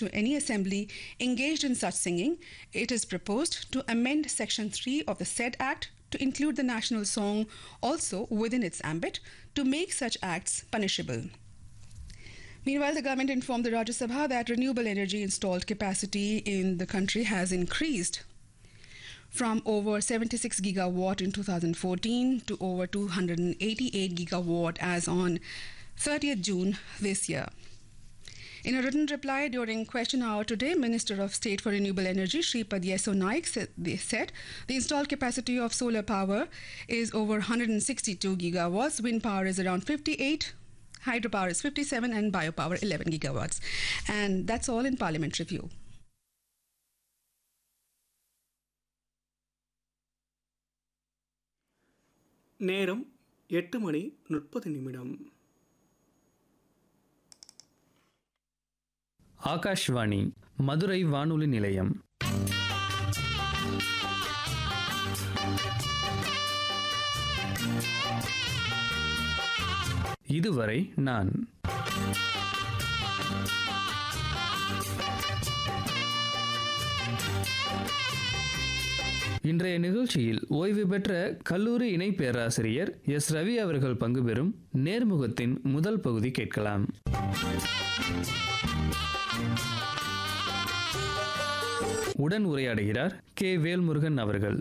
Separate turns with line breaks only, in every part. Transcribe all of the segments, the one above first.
to any assembly engaged in such singing, it is proposed to amend Section 3 of the said Act to include the national song also within its ambit to make such acts punishable. Meanwhile, the government informed the Rajya Sabha that renewable energy installed capacity in the country has increased from over 76 gigawatt in 2014 to over 288 gigawatt as on 30th June this year. In a written reply during question hour today, Minister of State for Renewable Energy, Shripad Yeso Naik, said, they said the installed capacity of solar power is over 162 gigawatts, wind power is around 58, hydropower is 57, and biopower 11 gigawatts. And that's all in Parliament review.
நேரம் எட்டு மணி முப்பது நிமிடம்
ஆகாஷ்வாணி மதுரை வானொலி நிலையம் இதுவரை நான் இன்றைய நிகழ்ச்சியில் ஓய்வு பெற்ற கல்லூரி இணை பேராசிரியர் எஸ் ரவி அவர்கள் பங்கு பெறும் நேர்முகத்தின் முதல் பகுதி கேட்கலாம் உடன் உரையாடுகிறார் கே வேல்முருகன் அவர்கள்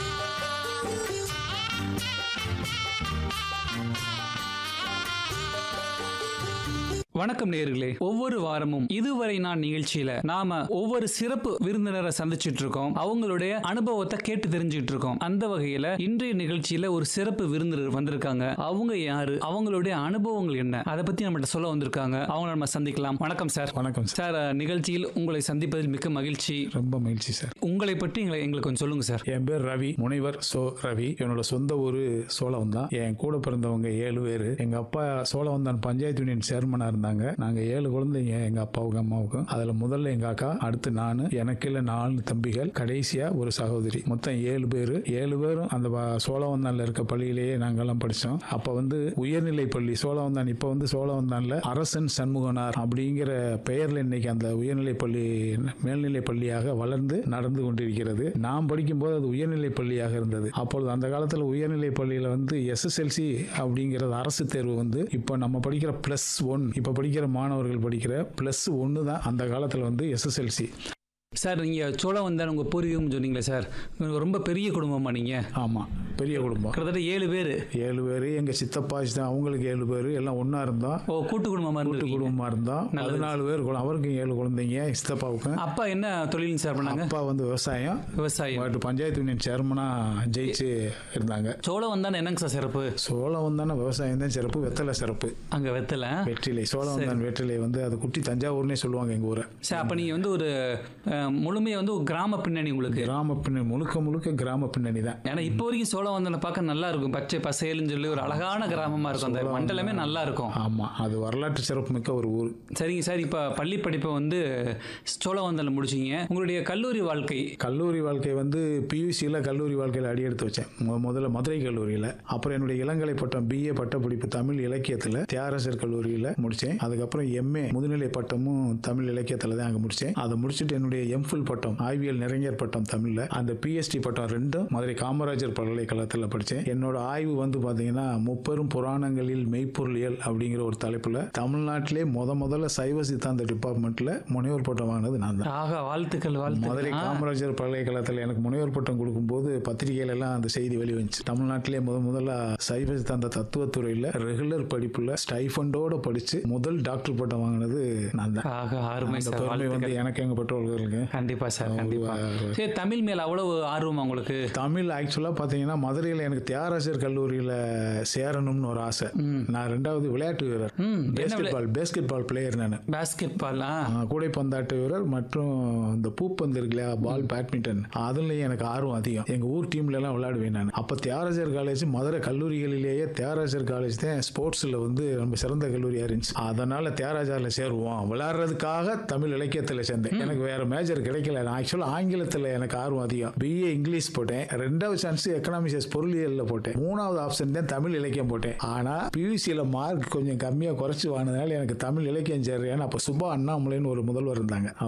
வணக்கம் நேயர்களே ஒவ்வொரு வாரமும் இதுவரை நான் நிகழ்ச்சியில நாம ஒவ்வொரு சிறப்பு விருந்தினரை சந்திச்சிட்டு இருக்கோம் அவங்களுடைய அனுபவத்தை கேட்டு தெரிஞ்சுட்டு இருக்கோம் அந்த வகையில இன்றைய நிகழ்ச்சியில ஒரு சிறப்பு விருந்தினர் வந்திருக்காங்க அவங்க யாரு அவங்களுடைய அனுபவங்கள் என்ன அதை பத்தி நம்மகிட்ட சொல்ல வந்திருக்காங்க அவங்கள நம்ம சந்திக்கலாம் வணக்கம் சார்
வணக்கம் சார்
சார் நிகழ்ச்சியில் உங்களை சந்திப்பதில் மிக்க மகிழ்ச்சி
ரொம்ப மகிழ்ச்சி சார்
உங்களை பற்றி எங்களை எங்களுக்கு கொஞ்சம் சொல்லுங்க சார்
என் பேர் ரவி முனைவர் சோ ரவி என்னோட சொந்த ஊர் சோழவந்தான் தான் என் கூட பிறந்தவங்க ஏழு பேர் எங்க அப்பா சோழவந்தான் பஞ்சாயத்து யூனியன் சேர்மனா இருந்தாங்க நாங்க ஏழு குழந்தைங்க எங்க அப்பாவுக்கும் அம்மாவுக்கும் அதுல முதல்ல எங்க அக்கா அடுத்து நானு எனக்கு இல்ல நாலு தம்பிகள் கடைசியா ஒரு சகோதரி மொத்தம் ஏழு பேர் ஏழு பேரும் அந்த வ- சோழவந்தான்ல இருக்க பள்ளியிலேயே நாங்கெல்லாம் படிச்சோம் அப்ப வந்து உயர்நிலை பள்ளி சோழவந்தான் இப்ப வந்து சோழவந்தான்ல அரசன் சண்முகனார் அப்படிங்கிற பெயர்ல இன்னைக்கு அந்த உயர்நிலை பள்ளி மேல்நிலை பள்ளியாக வளர்ந்து நடந்து கொண்டிருக்கிறது நான் படிக்கும்போது அது உயர்நிலை பள்ளியாக இருந்தது அப்பொழுது அந்த காலத்தில் உயர்நிலை பள்ளியில் வந்து எஸ்எஸ்எல்சி அப்படிங்கிறது அரசு தேர்வு வந்து இப்போ நம்ம படிக்கிற ப்ளஸ் ஒன் இப்போ படிக்கிற மாணவர்கள் படிக்கிற ப்ளஸ் ஒன்று தான் அந்த காலத்தில் வந்து எஸ்எஸ்எல்சி
சார் நீங்க சோழவந்தான் உங்க பூர்வீகம் சொன்னீங்களே சார் ரொம்ப பெரிய குடும்பமா நீங்க
ஆமாம் பெரிய குடும்பம்
கிட்டத்தட்ட ஏழு பேர்
ஏழு பேர் எங்கள் சித்தப்பா சித்தா அவங்களுக்கு ஏழு பேர் எல்லாம் ஒன்றா இருந்தோம்
ஓ கூட்டு குடும்பமா
கூட்டு
இருந்திருக்கீங்க
குடும்பமாக இருந்தோம்
நல்லது.
பதினாலு பேர் குழந்தை- அவருக்கும் ஏழு குழந்தைங்க சித்தப்பாவுக்கும்
அப்பா என்ன தொழில் சார் பண்ணாங்க
அப்பா வந்து விவசாயம்
விவசாயம்
பட் பஞ்சாயத்து யூனியன் சேர்மனாக ஜெயிச்சு இருந்தாங்க
சோளம் தான் என்னங்க சார் சிறப்பு
சோளம் வந்தானே விவசாயம் தான் சிறப்பு வெத்தலை சிறப்பு
அங்க வெத்தல
வெற்றிலை சோளம் வந்தான் வெற்றிலை வந்து அது குட்டி தஞ்சாவூர்னே சொல்லுவாங்க எங்க ஊரை
சார் அப்ப நீங்க வந்து ஒரு அஹ், முழுமையா வந்து ஒரு கிராம பின்னணி உங்களுக்கு
கிராம பின்னணி முழுக்க முழுக்க கிராம பின்னணி தான்
ஏன்னா இப்போ வரைக்கும் சோளம் வந்தனை பார்க்க நல்லா இருக்கும் பச்சை பசேல்னு சொல்லி ஒரு அழகான கிராமமா இருக்கும் அந்த மண்டலமே நல்லா இருக்கும்
ஆமா அது வரலாற்று சிறப்பு மிக்க ஒரு ஊர்
சரிங்க சார் இப்போ பள்ளி படிப்பை வந்து சோழவந்தனில் முடிச்சீங்க உங்களுடைய கல்லூரி வாழ்க்கை
கல்லூரி வாழ்க்கை வந்து பியூசியில் கல்லூரி வாழ்க்கையில் அடி எடுத்து வச்சேன் மு- முதல்ல மதுரை கல்லூரியில் அப்புறம் என்னுடைய இளங்கலை பட்டம் பிஏ பட்டப்படிப்பு தமிழ் இலக்கியத்தில் தியாகராசர் கல்லூரியில் முடித்தேன் அதுக்கப்புறம் எம்ஏ முதுநிலை பட்டமும் தமிழ் இலக்கியத்தில் தான் அங்கே முடித்தேன் அதை முடிச்சுட்டு என்னுடைய எம்ஃபில் பட்டம் ஆய்வியல் நிறைஞர் பட்டம் தமிழில் அந்த பிஎஸ்டி பட்டம் ரெண்டும் மதுரை காமராஜர் பல்கலைக்கழகத்தில் படித்தேன் என்னோட ஆய்வு வந்து பார்த்தீங்கன்னா முப்பெரும் புராணங்களில் மெய்ப்பொருளியல் அப்படிங்கிற ஒரு தலைப்பில் தமிழ்நாட்டிலே முத முதல்ல சைவ சித்தாந்த டிபார்ட்மெண்ட்டில் முனைவர் பட்டம் வாங்கினது நான் தான்
ஆக வாழ்த்துக்கள்
மதுரை
வாழ்த்துக்கள் ஆ,
காமராஜர் பல்கலைக்கழகத்தில் எனக்கு முனைவர் பட்டம் கொடுக்கும்போது பத்திரிகையில எல்லாம் அந்த செய்தி வெளிவந்துச்சு தமிழ்நாட்டிலே முத முதல்ல சைவ சித்தாந்த தத்துவத்துறையில் ரெகுலர் படிப்புல ஸ்டைஃபண்டோட படிச்சு முதல் டாக்டர் பட்டம் வாங்கினது நான் தான்
ஆக அருமை
அந்த
சார்
பெருமை வந்து
வாழ்த்துக்கள்
எனக்கு எங்க பெற்றோர்களுக்கு
கண்டிப்பா சார் கண்டிப்பா சரி தமிழ் மேல அவ்வளவு ஆர்வமா உங்களுக்கு
தமிழ் ஆக்சுவலாக பார்த்தீங்கன்னா மதுரையில் எனக்கு தியாகராஜர் கல்லூரியில் சேரணும்னு ஒரு ஆசை நான் ரெண்டாவது விளையாட்டு வீரர்
ம், என்ன
basketball basketball player நான்
பாஸ்கெட் பால் ஆ
கூடைப்பந்தாட்ட வீரர் மற்றும் இந்த பூப்பந்து இருக்கு இல்லையா பால் பேட்மிண்டன் அதுலயும் எனக்கு ஆர்வம் அதிகம் எங்க ஊர் டீம்ல எல்லாம் விளையாடுவேன் நான் அப்ப தியாகராஜர் காலேஜ் மதுரை கல்லூரிகளிலேயே தியாகராஜர் காலேஜ் தான் ஸ்போர்ட்ஸ்ல வந்து ரொம்ப சிறந்த கல்லூரியா இருந்துச்சு அதனால தியாகராஜர்ல சேருவோம் விளையாடுறதுக்காக தமிழ் இலக்கியத்துல சேர்ந்தேன் எனக்கு வேற மேஜர் கிடைக்கல நான் ஆக்சுவலா ஆங்கிலத்துல எனக்கு ஆர்வம் அதிகம் பிஏ இங்கிலீஷ் போட்டேன் ரெண்டாவது சான்ஸ் எக்கனாமிக்ஸ் பொருளியல்ல போட்டேன் மூணாவது ஆப்ஷன் தான் தமிழ் இலக்கியம் போட்டேன் ஆனா பியூசியில மார்க் கொஞ்சம் கம்மியா குறைச்சு வாங்கினதுனால எனக்கு தமிழ் இலக்கியம் சேர்றேன் அப்ப சுபா அண்ணாமலைன்னு ஒரு முதல்வர் இருந்தாங்க